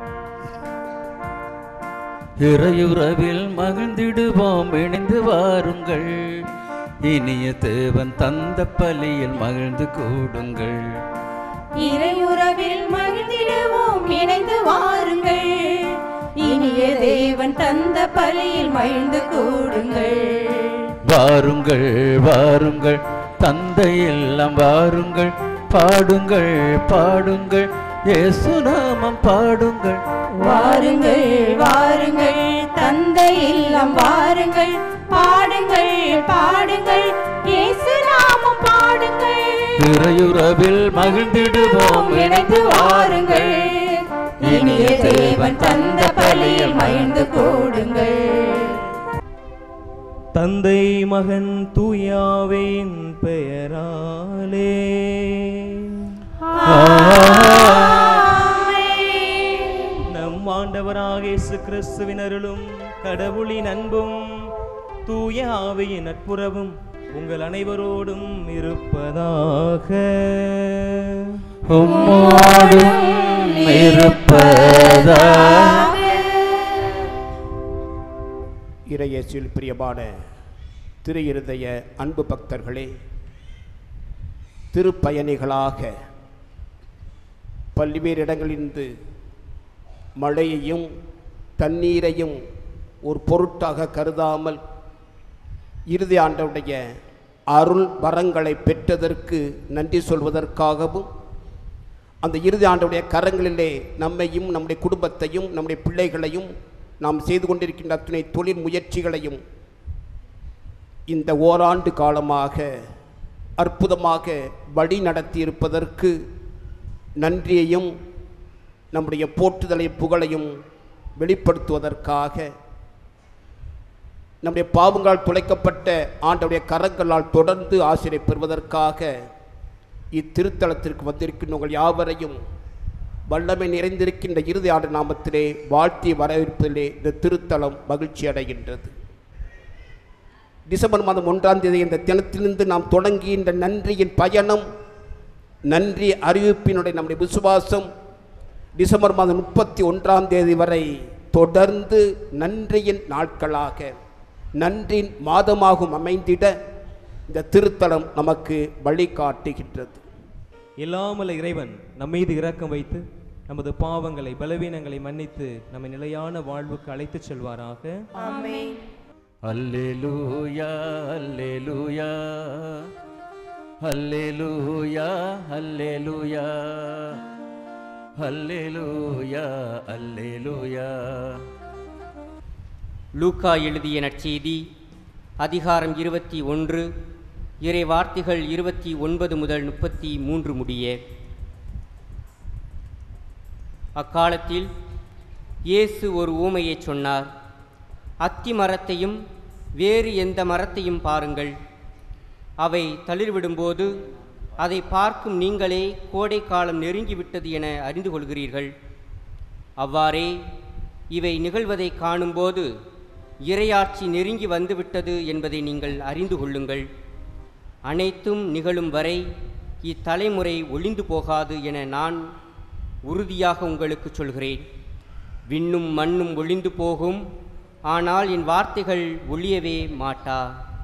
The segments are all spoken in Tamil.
இறையுறவில் மகிழ்ந்திடுவோம் இணைந்து வாருங்கள் இனிய தேவன் தந்த பலியில் மகிழ்ந்து கூடுங்கள் இறையுறவில் மகிழ்ந்திடுவோம் இணைந்து வாருங்கள் இனிய தேவன் தந்த பலியில் மகிழ்ந்து கூடுங்கள் வாருங்கள் வாருங்கள் தந்தை இல்லம் வாருங்கள் பாடுங்கள் பாடுங்கள் இயேசு நாமம் பாடுங்கள் வாருங்கள் வாருங்கள் தந்தை இல்லம் வாருங்கள் பாடுங்கள் பாடுங்கள் இயேசு நாமம் பாடுங்கள் இறையுறவில் மகிழ்ந்திடுவோம் இணைந்து வாருங்கள் இனிய தேவன் தந்த பலியில் மகிழ்ந்து கூடுங்கள் தந்தை மகன் தூயாவின் பெயராலே நம் ஆண்டவராக இயேசு கிறிஸ்துவின் அருளும் கடவுளின் அன்பும் தூய ஆவியின் நட்புறவும் உங்கள் அனைவரோடும் இருப்பதாக உம்மோடும் இருப்பதா இறையேசில் பிரியமான திரு இருதய அன்பு பக்தர்களே திருப்பயணிகளாக பல்வேறு இடங்களிலிருந்து மழையையும் தண்ணீரையும் ஒரு பொருட்டாக கருதாமல் இறுதி ஆண்டவுடைய அருள் வரங்களை பெற்றதற்கு நன்றி சொல்வதற்காகவும் அந்த இறுதி ஆண்டுடைய கரங்களிலே நம்மையும் நம்முடைய குடும்பத்தையும் நம்முடைய பிள்ளைகளையும் நாம் செய்து கொண்டிருக்கின்ற அத்தனை தொழில் முயற்சிகளையும் இந்த ஓராண்டு காலமாக அற்புதமாக வழி நடத்தி இருப்பதற்கு நன்றியையும் நம்முடைய போற்றுதலை புகழையும் வெளிப்படுத்துவதற்காக நம்முடைய பாவங்களால் துளைக்கப்பட்ட ஆண்டவுடைய கரங்களால் தொடர்ந்து ஆசிரியை பெறுவதற்காக இத்திருத்தலத்திற்கு வந்திருக்கின்ற உங்கள் யாவரையும் வல்லமை நிறைந்திருக்கின்ற இறுதி ஆண்டு நாமத்திலே வாழ்த்தி வரவேற்பதிலே இந்த திருத்தலம் மகிழ்ச்சி அடைகின்றது டிசம்பர் மாதம் ஒன்றாம் தேதி இந்த தினத்திலிருந்து நாம் தொடங்கி இந்த நன்றியின் பயணம் நன்றி அறிவிப்பினுடைய நம்முடைய விசுவாசம் டிசம்பர் மாதம் முப்பத்தி ஒன்றாம் தேதி வரை தொடர்ந்து நன்றியின் நாட்களாக நன்றின் மாதமாகவும் அமைந்திட இந்த திருத்தலம் நமக்கு வழிகாட்டுகின்றது எல்லாமல்ல இறைவன் நம் மீது இரக்கம் வைத்து நமது பாவங்களை பலவீனங்களை மன்னித்து நம்மை நிலையான வாழ்வுக்கு அழைத்துச் செல்வாராக ஆமென் அல்லேலூயா அல்லேலூயா அல்லேலூயா அல்லேலூயா அல்லேலூயா அல்லேலூயா லூக்கா எழுதிய நற்செய்தி அதிகாரம் இருபத்தி ஒன்று இறை வார்த்தைகள் இருபத்தி ஒன்பது முதல் முப்பத்தி மூன்று முடிய அக்காலத்தில் இயேசு ஒரு ஊமையைச் சொன்னார் அத்தி மரத்தையும் வேறு எந்த மரத்தையும் பாருங்கள் அவை தளிர்விடும்போது அதை பார்க்கும் நீங்களே கோடை காலம் நெருங்கிவிட்டது என அறிந்து கொள்கிறீர்கள் அவ்வாறே இவை நிகழ்வதை காணும்போது இறையாட்சி நெருங்கி வந்துவிட்டது என்பதை நீங்கள் அறிந்து கொள்ளுங்கள் அனைத்தும் நிகழும் வரை இத்தலைமுறை ஒளிந்து போகாது என நான் உறுதியாக உங்களுக்கு சொல்கிறேன் விண்ணும் மண்ணும் ஒளிந்து போகும் ஆனால் என் வார்த்தைகள் ஒளியவே மாட்டா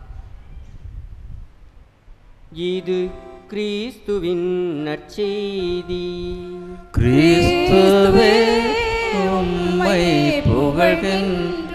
இது கிறிஸ்துவின் நற்செய்தி கிறிஸ்துவே உம்மை புகழ்கின்றோம்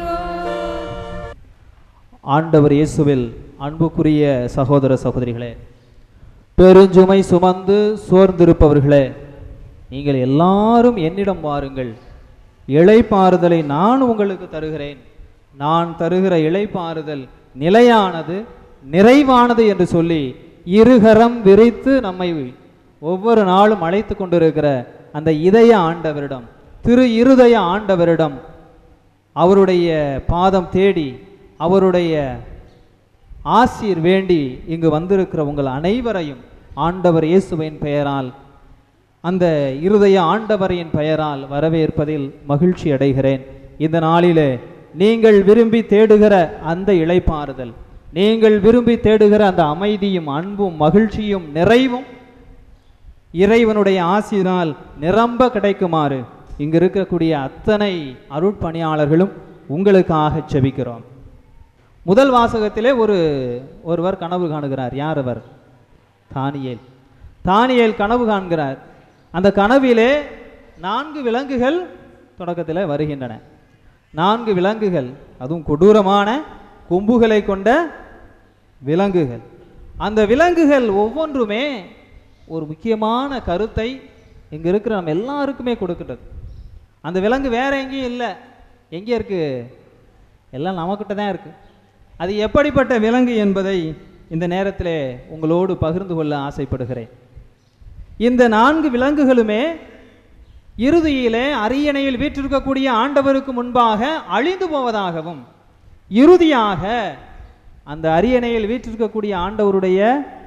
ஆண்டவர் இயேசுவில் அன்புக்குரிய சகோதர சகோதரிகளே பெருஞ்சுமை சுமந்து சோர்ந்திருப்பவர்களே நீங்கள் எல்லாரும் என்னிடம் வாருங்கள் இளைப்பாறுதலை நான் உங்களுக்கு தருகிறேன் நான் தருகிற இளைப்பாறுதல் நிலையானது நிறைவானது என்று சொல்லி இருகரம் விரித்து நம்மை ஒவ்வொரு நாளும் அழைத்து கொண்டிருக்கிற அந்த இதய ஆண்டவரிடம் திரு இருதய ஆண்டவரிடம் அவருடைய பாதம் தேடி அவருடைய ஆசீர் வேண்டி இங்கு வந்திருக்கிற உங்கள் அனைவரையும் ஆண்டவர் இயேசுவின் பெயரால் அந்த இருதய ஆண்டவரின் பெயரால் வரவேற்பதில் மகிழ்ச்சி அடைகிறேன் இந்த நாளிலே நீங்கள் விரும்பி தேடுகிற அந்த இளைப்பாறுதல் நீங்கள் விரும்பி தேடுகிற அந்த அமைதியும் அன்பும் மகிழ்ச்சியும் நிறைவும் இறைவனுடைய ஆசினால் நிரம்ப கிடைக்குமாறு இங்கு இருக்கக்கூடிய அத்தனை அருட்பணியாளர்களும் உங்களுக்காக செபிக்கிறோம் முதல் வாசகத்திலே ஒரு ஒருவர் கனவு காணுகிறார் யார் அவர் தானியேல் தானியேல் கனவு காண்கிறார் அந்த கனவிலே நான்கு விலங்குகள் தொடக்கத்தில் வருகின்றன நான்கு விலங்குகள் அதுவும் கொடூரமான கொம்புகளை கொண்ட விலங்குகள் அந்த விலங்குகள் ஒவ்வொன்றுமே ஒரு முக்கியமான கருத்தை இங்கே இருக்கிற நம்ம எல்லாருக்குமே கொடுக்கின்றது அந்த விலங்கு வேற எங்கேயும் இல்லை எங்கே இருக்கு எல்லாம் நமக்கிட்ட தான் இருக்கு அது எப்படிப்பட்ட விலங்கு என்பதை இந்த நேரத்திலே உங்களோடு பகிர்ந்து கொள்ள ஆசைப்படுகிறேன் இந்த நான்கு விலங்குகளுமே இறுதியிலே அரியணையில் வீற்றிருக்கக்கூடிய ஆண்டவருக்கு முன்பாக அழிந்து போவதாகவும் இறுதியாக அந்த அரியணையில் வீற்றிருக்கக்கூடிய ஆண்டவருடைய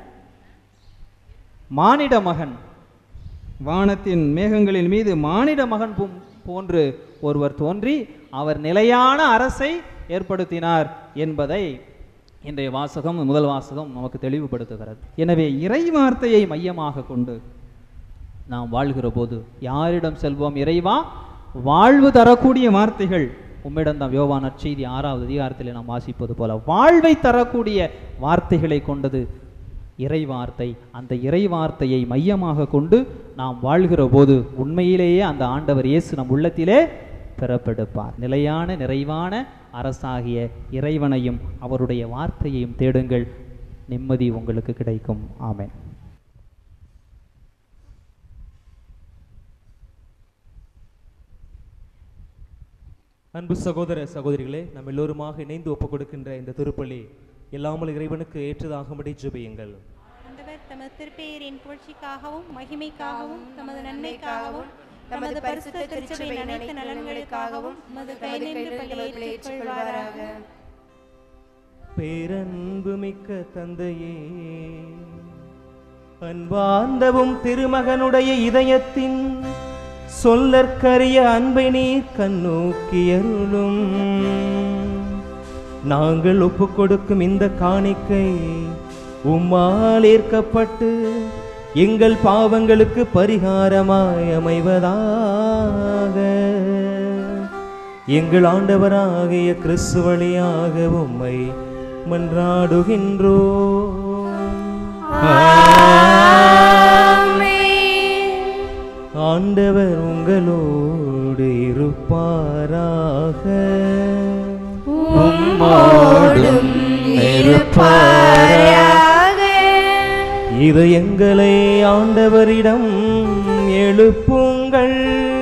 மானிட மகன் வானத்தின் மேகங்களின் மீது மானிட மகன் போ- போன்று ஒருவர் தோன்றி அவர் நிலையான அரசை ஏற்படுத்தினார் என்பதை இன்றைய வாசகம் முதல் வாசகம் நமக்கு தெளிவுபடுத்துகிறது எனவே இறை வார்த்தையை மையமாக கொண்டு நாம் வாழ்கிற போது யாரிடம் செல்வோம் இறைவா வாழ்வு தரக்கூடிய வார்த்தைகள் உம்மிடம் தான் யோவான் நற்செய்தி ஆறாவது அதிகாரத்தில் நாம் வாசிப்பது போல வாழ்வை தரக்கூடிய வார்த்தைகளை கொண்டது இறை வார்த்தை அந்த இறை வார்த்தையை மையமாக கொண்டு நாம் வாழ்கிற போது உண்மையிலேயே அந்த ஆண்டவர் இயேசு நம் உள்ளத்திலே பிறப்பெடுப்பார் நிலையான நிறைவான அரசாகிய இறைவனையும் அவருடைய வார்த்தையையும் தேடுங்கள் நிம்மதி உங்களுக்கு கிடைக்கும் ஆமென் அன்பு சகோதர சகோதரிகளே நம்ம எல்லோருமாக இணைந்து ஒப்புக் கொடுக்கின்ற இந்த திருப்பலி எல்லாமல் இறைவனுக்கு ஏற்றதாகும்படி ஜெபியுங்கள் ஆண்டவர் தமது திருப்பெயரின் புகழ்ச்சிக்காகவும் மகிமைக்காகவும் தமது நன்மைக்காகவும் தமது பரிசுத்த திருச்சபையின் அனைத்து நலன்களுக்காகவும் உமது கைநின்று பலியை ஏற்றுக்கொள்வாராக பேரன்பு மிக்க தந்தையே அன்பார்ந்தவும் திருமகனுடைய இதயத்தின் சொல்லற்கரிய அன்பை நீர் கண்ணோக்கியருளும் நாங்கள் ஒப்புக் கொடுக்கும் இந்த காணிக்கை உம்மால் ஏற்கப்பட்டு எங்கள் பாவங்களுக்கு பரிகாரமாய் அமைவதாக எங்கள் ஆண்டவராகிய கிறிஸ்து வழியாக உம்மை மன்றாடுகின்றோ ஆண்டவர் உங்களோடு இருப்பாராக உம்மோடும் இது எங்களை ஆண்டவரிடம் எழுப்புங்கள்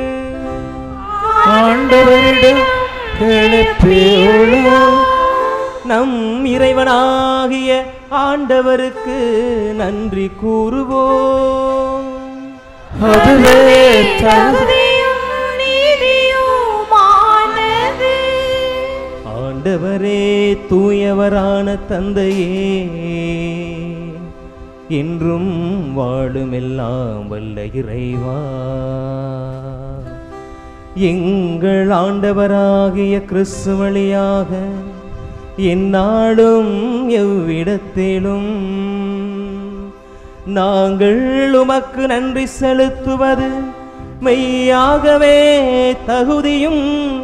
ஆண்டவரிடம் எழுப்பியுள்ளோம் நம் இறைவனாகிய ஆண்டவருக்கு நன்றி கூறுவோம் அதுவே தகுதி ஆண்டவரே தூயவரான தந்தையே என்றும் வாழுமெல்லாம் வல்ல இறைவா எங்கள் ஆண்டவராகிய கிறிஸ்து வழியாக எந்நாளும் எவ்விடத்திலும் நாங்கள் உமக்கு நன்றி செலுத்துவது மெய்யாகவே தகுதியும்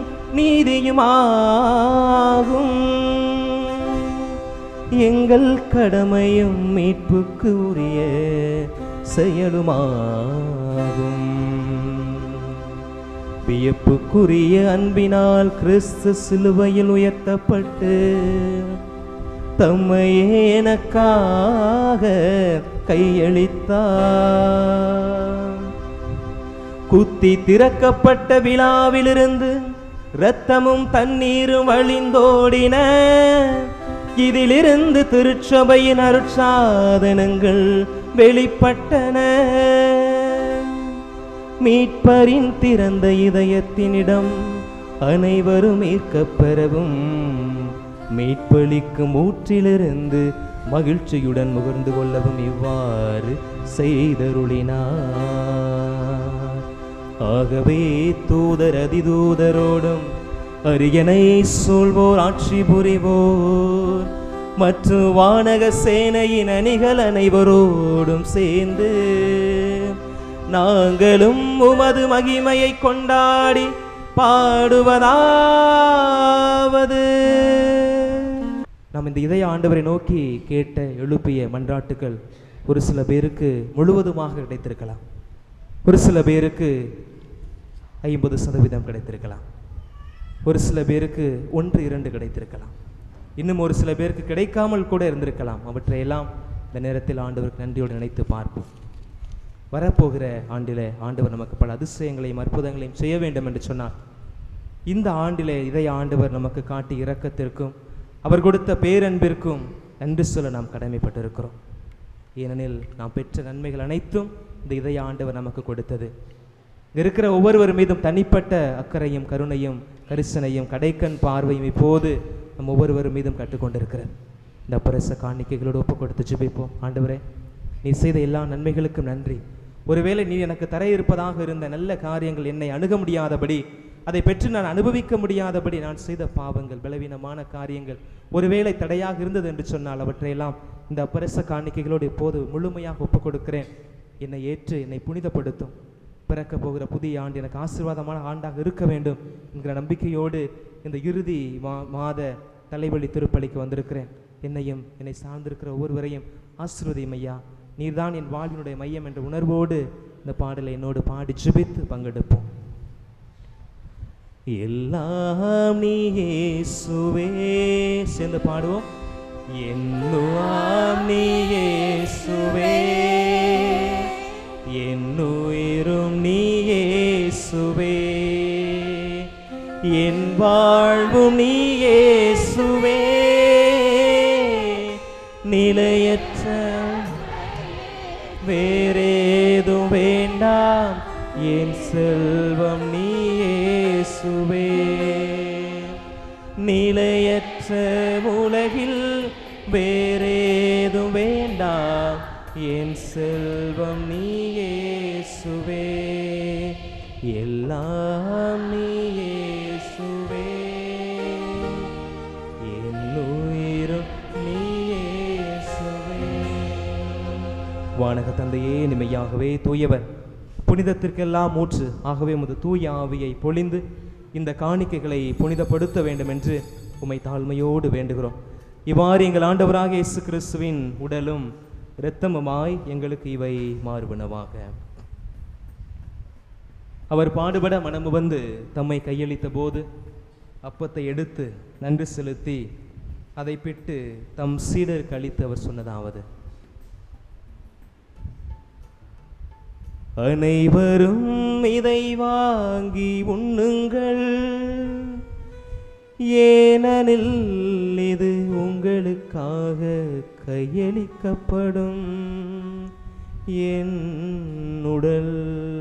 நீதியுமாகும் எங்கள் கடமையும் மீட்புக்கு உரிய செயலுமாகும் வியப்புக்குரிய அன்பினால் கிறிஸ்து சிலுவையில் உயர்த்தப்பட்டு தம்மையே எனக்காக கையளித்தார் குத்தி திறக்கப்பட்ட விழாவிலிருந்து இரத்தமும் தண்ணீரும் வழிந்தோடின இதிலிருந்து திருச்சபையின் அருட்சாதனங்கள் வெளிப்பட்டன மீட்பரின் திறந்த இதயத்தினிடம் அனைவரும் ஈர்க்கப் பெறவும் மீட்பளிக்கும் ஊற்றிலிருந்து மகிழ்ச்சியுடன் முகர்ந்து கொள்ளவும் இவ்வாறு செய்தருளினார் ஆகவே தூதர் அதிதூதரோடும் அரியணை சூழ்வோர் ஆட்சி புரிவோர் மற்றும் வானக சேனையின் அணிகள் அனைவரோடும் சேர்ந்து நாங்களும் உமது மகிமையை கொண்டாடி பாடுவதாவது நாம் இந்த இதய ஆண்டவரை நோக்கி கேட்ட எழுப்பிய மன்றாட்டுகள் ஒரு சில பேருக்கு முழுவதுமாக கிடைத்திருக்கலாம் ஒரு சில பேருக்கு ஐம்பது சதவீதம் கிடைத்திருக்கலாம் ஒரு சில பேருக்கு ஒன்று இரண்டு கிடைத்திருக்கலாம் இன்னும் ஒரு சில பேருக்கு கிடைக்காமல் கூட இருந்திருக்கலாம் அவற்றையெல்லாம் இந்த நேரத்தில் ஆண்டவருக்கு நன்றியோடு நினைத்து பார்ப்போம் வரப்போகிற ஆண்டிலே ஆண்டவர் நமக்கு பல அதிசயங்களையும் அற்புதங்களையும் செய்ய வேண்டும் என்று சொன்னார் இந்த ஆண்டிலே இதை ஆண்டவர் நமக்கு காட்டி இரக்கத்திற்கும் அவர் கொடுத்த பேரன்பிற்கும் நன்றி சொல்ல நாம் கடமைப்பட்டிருக்கிறோம் ஏனெனில் நாம் பெற்ற நன்மைகள் அனைத்தும் இந்த இதய ஆண்டவர் நமக்கு கொடுத்தது இங்க இருக்கிற ஒவ்வொருவர் மீதும் தனிப்பட்ட அக்கறையும் கருணையும் கரிசனையும் கடைக்கண் பார்வையும் இப்போது நம் ஒவ்வொருவர் மீதும் கற்றுக்கொண்டிருக்கிறது இந்த பரிச காணிக்கைகளோடு ஒப்பு கொடுத்து ஜெபிப்போம் ஆண்டவரே நீ செய்த எல்லா நன்மைகளுக்கும் நன்றி ஒருவேளை நீ எனக்கு தர இருப்பதாக இருந்த நல்ல காரியங்கள் என்னை அணுக முடியாதபடி அதை பெற்று நான் அனுபவிக்க முடியாதபடி நான் செய்த பாவங்கள் பலவீனமான காரியங்கள் ஒருவேளை தடையாக இருந்தது என்று சொன்னால் அவற்றையெல்லாம் இந்த பரிச காணிக்கைகளோடு இப்போது முழுமையாக ஒப்புக் கொடுக்கிறேன் என்னை ஏற்று என்னை புனிதப்படுத்தும் பிறக்க போகிற புதிய ஆண்டு எனக்கு ஆசீர்வாதமான ஆண்டாக இருக்க வேண்டும் என்கிற நம்பிக்கையோடு இந்த இறுதி மா மாத தலைவலி திருப்பலிக்கு வந்திருக்கிறேன் என்னையும் என்னை சார்ந்திருக்கிற ஒவ்வொருவரையும் ஆசீர்வதியும் ஐயா நீர்தான் என் வாழ்வினுடைய மையம் என்ற உணர்வோடு இந்த பாடலை என்னோடு பாடி ஜெபித்து பங்கெடுப்போம் எல்லாம் நீ இயேசுவே சேர்ந்து பாடுவோம் என்னுவாம் நீ இயேசுவே என்னுயிரும் நீ இயேசுவே என் வாழ்வும் நீ இயேசுவே நிலையற்ற வேறேதும் வேண்டாம் என் செல்வம் நீ இயேசுவே நிலையற்ற உலகில் வேறேதும் வேண்டாம் என் செல்வம் நீ இயேசுவே எல்லாம் நீ இயேசுவே என் உயிரும் நீ இயேசுவே வானக தந்தையே நிமையாகவே தூயவர் புனிதத்திற்கெல்லாம் மூச்சு ஆகவே உமது தூய ஆவியை பொழிந்து இந்த காணிக்கைகளை புனிதப்படுத்த வேண்டும் என்று உம்மை தாழ்மையோடு வேண்டுகிறோம் இவ்வாறு எங்கள் ஆண்டவராக இயேசு கிறிஸ்துவின் உடலும் இரத்தமுமாய் எங்களுக்கு இவை மாறுபனவாக அவர் பாடுபட மனமு வந்து தம்மை கையளித்த போது அப்பத்தை எடுத்து நன்றி செலுத்தி அதை பிட்டு தம் சீடருக்கு அளித்து அவர் சொன்னதாவது அனைவரும் இதை வாங்கி உண்ணுங்கள் ஏனெனில் இது உங்களுக்காக கையளிக்கப்படும் என் உடல்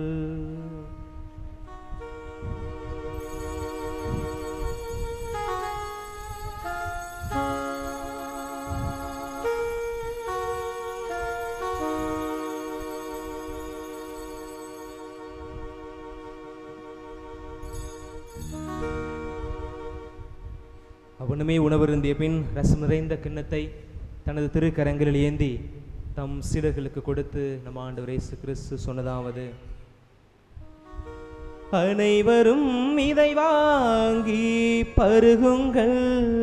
அவனுமே உணவருந்திய பின் ரசம் நிறைந்த கிண்ணத்தை தனது திருக்கரங்களில் ஏந்தி தம் சீடர்களுக்கு கொடுத்து நம் ஆண்டவர் இயேசு கிறிஸ்து சொன்னதாவது அனைவரும் இதை வாங்கி பருகுங்கள்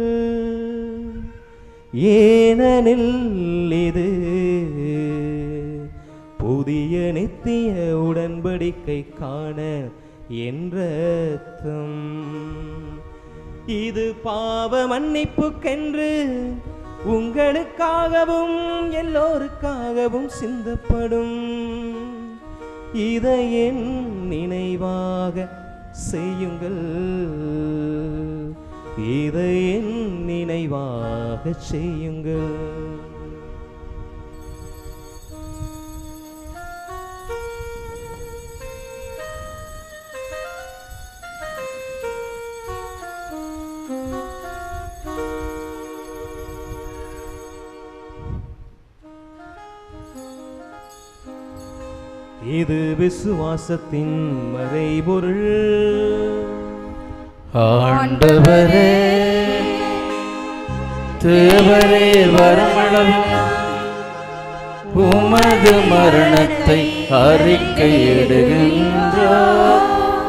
ஏனெனில் இது புதிய நித்திய உடன்படிக்கை காண என்ற இது பாவ மன்னிப்புக்கென்று உங்களுக்காகவும் எல்லோருக்காகவும் சிந்தப்படும் இதை என் நினைவாக செய்யுங்கள் இதை என் நினைவாக செய்யுங்கள் இது விசுவாசத்தின் மறைபொருள் ஆண்டவரே தேவரே வரமளவு உமது மரணத்தை அறிக்கையிடுகின்றோம்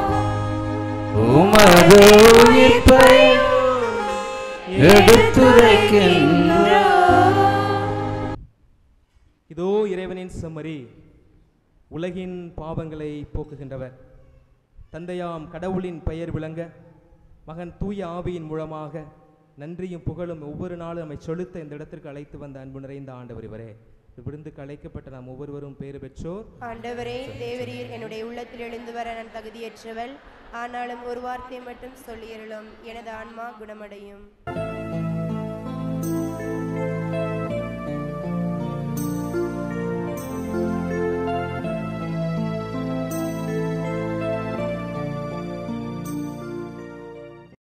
உமது உயிர்ப்பை எடுத்துரைக்கின்றோம் இதோ இறைவனின் செம்மறி உலகின் பாவங்களை போக்குகின்றவர் தந்தையாம் கடவுளின் பெயர் விளங்க மகன் தூய ஆவியின் மூலமாக நன்றியும் புகழும் ஒவ்வொரு நாளும் நம்மை செலுத்த இந்த இடத்திற்கு அழைத்து வந்த அன்பு நிறைந்த ஆண்டவர் இவரே விருந்துக்கு அழைக்கப்பட்ட நாம் ஒவ்வொருவரும் பேறு பெற்றோர் ஆண்டவரே தேவரீர் என்னுடைய உள்ளத்தில் எழுந்து வர நான் தகுதியற்றவள் ஆனாலும் ஒரு வார்த்தை மட்டும் சொல்லியருளும் எனது ஆன்மா குணமடையும்